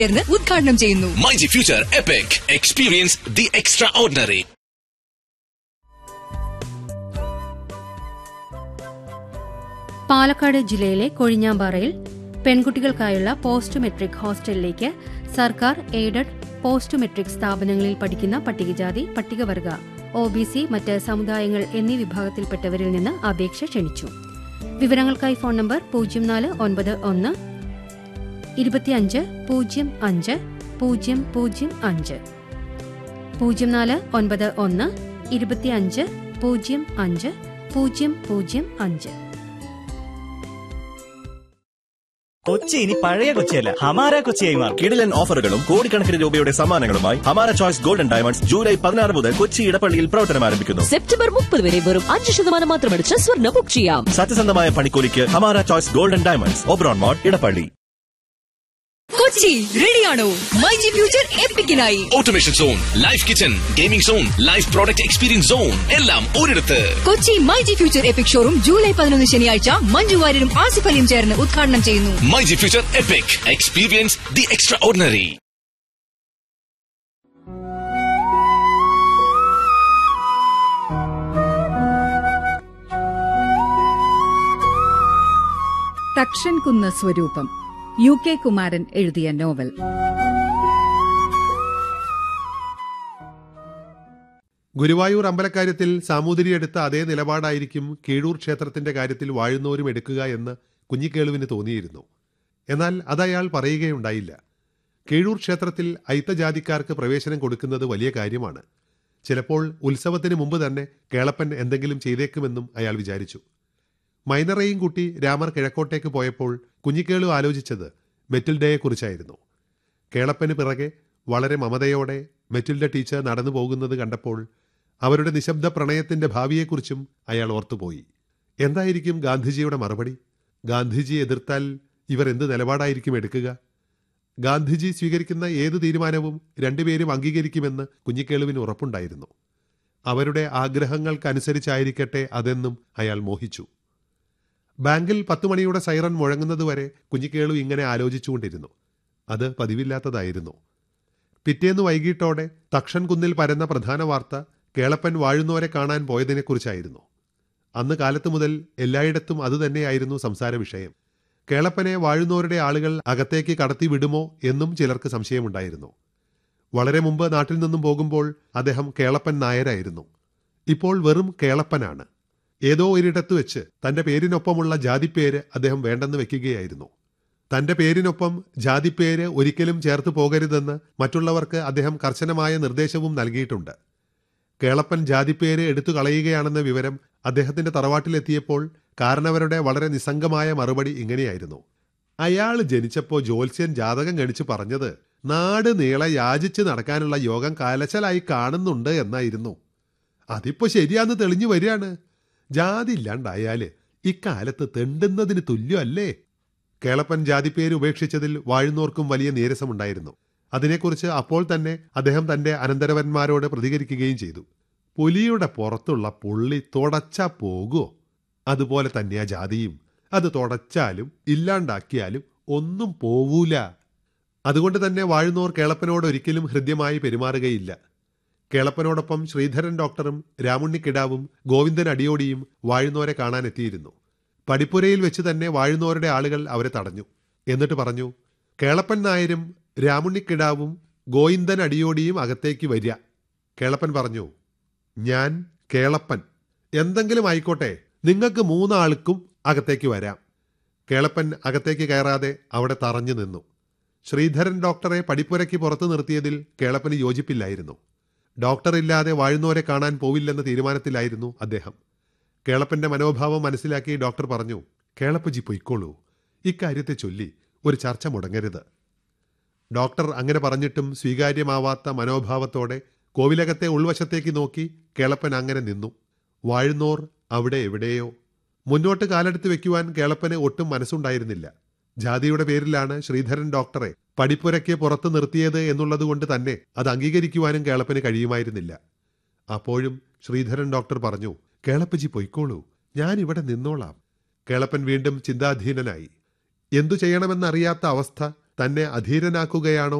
ചേർന്ന് ഉദ്ഘാടനം ചെയ്യുന്നു myG future epic experience the extraordinary Palakkad ജില്ലയിലെ കൊഴിഞ്ഞാമ്പാറയിൽ പെൺകുട്ടികൾക്കായുള്ള പോസ്റ്റ് മെട്രിക് ഹോസ്റ്റലിലേക്ക് സർക്കാർ എയ്ഡഡ് പോസ്റ്റ് മെട്രിക് സ്ഥാപനങ്ങളിൽ പഠിക്കുന്ന പട്ടികജാതി പട്ടികവർഗ ഒ ബി സി മറ്റ് സമുദായങ്ങൾ എന്നീ വിഭാഗത്തിൽപ്പെട്ടവരിൽ നിന്ന് അപേക്ഷ ക്ഷണിച്ചു വിവരങ്ങൾക്കായി ഫോൺ നമ്പർ പൂജ്യം നാല് ഒൻപത് ഒന്ന് ഇരുപത്തിയഞ്ച് പൂജ്യം അഞ്ച് പൂജ്യം പൂജ്യം അഞ്ച് പൂജ്യം നാല് ഒൻപത് ഒന്ന് ഇരുപത്തിയഞ്ച് പൂജ്യം അഞ്ച് പൂജ്യം പൂജ്യം അഞ്ച് കൊച്ചി ഇനി പഴയ കൊച്ചിയല്ല ഹമാര കൊച്ചിയായി മാറും കിടിലൻ ഓഫറുകളും കോടിക്കണക്കിന് രൂപയുടെ സമ്മാനങ്ങളുമായി ഹമാര ചോയ്സ് ഗോൾഡൻ ഡയമണ്ട്സ് ജൂലൈ പതിനാറ് മുതൽ കൊച്ചി ഇടപ്പള്ളിയിൽ പ്രവർത്തനം ആരംഭിക്കുന്നു സെപ്റ്റംബർ മുപ്പത് വരെ വെറും അഞ്ച് ശതമാനം മാത്രമടിച്ച് സ്വർണ്ണ ബുക്ക് ചെയ്യാം സത്യസന്ധമായ പണിക്കൂലിക്ക് Hamara choice golden diamonds Oberon mall Edappally Kochi റെഡിയാണോ മൈജി ഫ്യൂച്ചർ എപ്പിക്കിനായി automation zone life kitchen gaming zone life product experience zone എല്ലാം ഒരിടത്ത് Kochi myG future epic showroom July പതിനൊന്ന് ശനിയാഴ്ച മഞ്ജു വാര്യരും ആസിഫ് അലിയും ചേർന്ന് ഉദ്ഘാടനം ചെയ്യുന്നു myG future epic experience the extraordinary Thakshankunnu Swaroopam U K Kumaran എഴുതിയ നോവൽ ഗുരുവായൂർ അമ്പലക്കാര്യത്തിൽ സാമൂതിരി എടുത്ത അതേ നിലപാടായിരിക്കും കീഴൂർ ക്ഷേത്രത്തിന്റെ കാര്യത്തിൽ വാഴുന്നവരും എടുക്കുക എന്ന് കുഞ്ഞിക്കേളുവിന് തോന്നിയിരുന്നു എന്നാൽ അതയാൾ പറയുകയുണ്ടായില്ല കീഴൂർ ക്ഷേത്രത്തിൽ അയിത്തജാതിക്കാർക്ക് പ്രവേശനം കൊടുക്കുന്നത് വലിയ കാര്യമാണ് ചിലപ്പോൾ ഉത്സവത്തിന് മുമ്പ് തന്നെ കേളപ്പൻ എന്തെങ്കിലും ചെയ്തേക്കുമെന്നും അയാൾ വിചാരിച്ചു മൈനറേയും കൂട്ടി രാമർ കിഴക്കോട്ടേക്ക് പോയപ്പോൾ കുഞ്ഞിക്കേളു ആലോചിച്ചത് മെറ്റിൽഡയെക്കുറിച്ചായിരുന്നു കേളപ്പന് പിറകെ വളരെ മമതയോടെ മെറ്റിൽഡ ടീച്ചർ നടന്നു പോകുന്നത് കണ്ടപ്പോൾ അവരുടെ നിശബ്ദ പ്രണയത്തിന്റെ ഭാവിയെക്കുറിച്ചും അയാൾ ഓർത്തുപോയി എന്തായിരിക്കും ഗാന്ധിജിയുടെ മറുപടി ഗാന്ധിജി എതിർത്താൽ ഇവർ എന്ത് നിലപാടായിരിക്കും എടുക്കുക ഗാന്ധിജി സ്വീകരിക്കുന്ന ഏത് തീരുമാനവും രണ്ടുപേരും അംഗീകരിക്കുമെന്ന് കുഞ്ഞിക്കേളുവിന് ഉറപ്പുണ്ടായിരുന്നു അവരുടെ ആഗ്രഹങ്ങൾക്കനുസരിച്ചായിരിക്കട്ടെ അതെന്നും അയാൾ മോഹിച്ചു ബാങ്കിൽ പത്തു മണിയുടെ സൈറൺ മുഴങ്ങുന്നതുവരെ കുഞ്ഞിക്കേളു ഇങ്ങനെ ആലോചിച്ചുകൊണ്ടിരുന്നു അത് പതിവില്ലാത്തതായിരുന്നു പിറ്റേന്ന് വൈകിട്ടോടെ തക്ഷൻ കുന്നിൽ പരന്ന പ്രധാന വാർത്ത കേളപ്പൻ വാഴുന്നവരെ കാണാൻ പോയതിനെക്കുറിച്ചായിരുന്നു അന്ന് കാലത്ത് മുതൽ എല്ലായിടത്തും അതുതന്നെയായിരുന്നു സംസാര വിഷയം കേളപ്പനെ വാഴുന്നവരുടെ ആളുകൾ അകത്തേക്ക് കടത്തി വിടുമോ എന്നും ചിലർക്ക് സംശയമുണ്ടായിരുന്നു വളരെ മുമ്പ് നാട്ടിൽ നിന്നും പോകുമ്പോൾ അദ്ദേഹം കേളപ്പൻ നായരായിരുന്നു ഇപ്പോൾ വെറും കേളപ്പനാണ് ഏതോ ഒരിടത്ത് വെച്ച് തന്റെ പേരിനൊപ്പമുള്ള ജാതിപ്പേര് അദ്ദേഹം വേണ്ടെന്ന് വെക്കുകയായിരുന്നു തന്റെ പേരിനൊപ്പം ജാതിപ്പേര് ഒരിക്കലും ചേർത്ത് പോകരുതെന്ന് മറ്റുള്ളവർക്ക് അദ്ദേഹം കർശനമായ നിർദ്ദേശവും നൽകിയിട്ടുണ്ട് കേളപ്പൻ ജാതിപ്പേര് എടുത്തു കളയുകയാണെന്ന വിവരം അദ്ദേഹത്തിന്റെ തറവാട്ടിലെത്തിയപ്പോൾ കാരണവരുടെ വളരെ നിസ്സംഗമായ മറുപടി ഇങ്ങനെയായിരുന്നു അയാൾ ജനിച്ചപ്പോൾ ജ്യോത്സ്യൻ ജാതകം ഗണിച്ച് പറഞ്ഞത് നാട് നീളെ യാചിച്ച് നടക്കാനുള്ള യോഗം കാലശലായി കാണുന്നുണ്ട് എന്നായിരുന്നു അതിപ്പോ ശരിയാന്ന് തെളിഞ്ഞു വരികയാണ് ജാതി ഇല്ലാണ്ടായാല് ഇക്കാലത്ത് തെണ്ടുന്നതിന് തുല്യമല്ലേ കേളപ്പൻ ജാതിപ്പേര് ഉപേക്ഷിച്ചതിൽ വാഴുന്നോർക്കും വലിയ നീരസമുണ്ടായിരുന്നു അതിനെക്കുറിച്ച് അപ്പോൾ തന്നെ അദ്ദേഹം തന്റെ അനന്തരവന്മാരോട് പ്രതികരിക്കുകയും ചെയ്തു പുലിയുടെ പുറത്തുള്ള പുള്ളി തുടച്ചാ പോകുമോ അതുപോലെ തന്നെയാ ജാതിയും അത് തുടച്ചാലും ഇല്ലാണ്ടാക്കിയാലും ഒന്നും പോവൂല അതുകൊണ്ട് തന്നെ വാഴുന്നോർ കേളപ്പനോട് ഒരിക്കലും ഹൃദ്യമായി പെരുമാറുകയില്ല കേളപ്പനോടൊപ്പം ശ്രീധരൻ ഡോക്ടറും രാമുണ്ണിക്കിടാവും ഗോവിന്ദൻ അടിയോടിയും വാഴുന്നോരെ കാണാനെത്തിയിരുന്നു പടിപ്പുരയിൽ വെച്ച് തന്നെ വാഴുന്നോരുടെ ആളുകൾ അവരെ തടഞ്ഞു എന്നിട്ട് പറഞ്ഞു കേളപ്പൻ നായരും രാമുണ്ണിക്കിടാവും ഗോവിന്ദൻ അടിയോടിയും അകത്തേക്ക് വരിക കേളപ്പൻ പറഞ്ഞു ഞാൻ കേളപ്പൻ എന്തെങ്കിലും ആയിക്കോട്ടെ നിങ്ങൾക്ക് മൂന്നാൾക്കും അകത്തേക്ക് വരാം കേളപ്പൻ അകത്തേക്ക് കയറാതെ അവിടെ തറഞ്ഞു നിന്നു ശ്രീധരൻ ഡോക്ടറെ പടിപ്പുരയ്ക്ക് പുറത്തു നിർത്തിയതിൽ കേളപ്പന് യോജിപ്പില്ലായിരുന്നു ഡോക്ടർ ഇല്ലാതെ വാഴുന്നവരെ കാണാൻ പോവില്ലെന്ന തീരുമാനത്തിലായിരുന്നു അദ്ദേഹം കേളപ്പന്റെ മനോഭാവം മനസ്സിലാക്കി ഡോക്ടർ പറഞ്ഞു കേളപ്പജി പൊയ്ക്കോളൂ ഇക്കാര്യത്തെ ചൊല്ലി ഒരു ചർച്ച മുടങ്ങരുത് ഡോക്ടർ അങ്ങനെ പറഞ്ഞിട്ടും സ്വീകാര്യമാവാത്ത മനോഭാവത്തോടെ കോവിലകത്തെ ഉൾവശത്തേക്ക് നോക്കി കേളപ്പൻ അങ്ങനെ നിന്നു വാഴുന്നോർ അവിടെ എവിടെയോ മുന്നോട്ട് കാലെടുത്ത് വെക്കുവാൻ കേളപ്പന് ഒട്ടും മനസ്സുണ്ടായിരുന്നില്ല ജാതിയുടെ പേരിലാണ് ശ്രീധരൻ ഡോക്ടറെ പടിപ്പുരയ്ക്ക് പുറത്തു നിർത്തിയത് എന്നുള്ളതുകൊണ്ട് തന്നെ അത് അംഗീകരിക്കുവാനും കേളപ്പന് കഴിയുമായിരുന്നില്ല അപ്പോഴും ശ്രീധരൻ ഡോക്ടർ പറഞ്ഞു കേളപ്പജി പൊയ്ക്കോളൂ ഞാൻ ഇവിടെ നിന്നോളാം കേളപ്പൻ വീണ്ടും ചിന്താധീനനായി എന്തു ചെയ്യണമെന്നറിയാത്ത അവസ്ഥ തന്നെ അധീരനാക്കുകയാണോ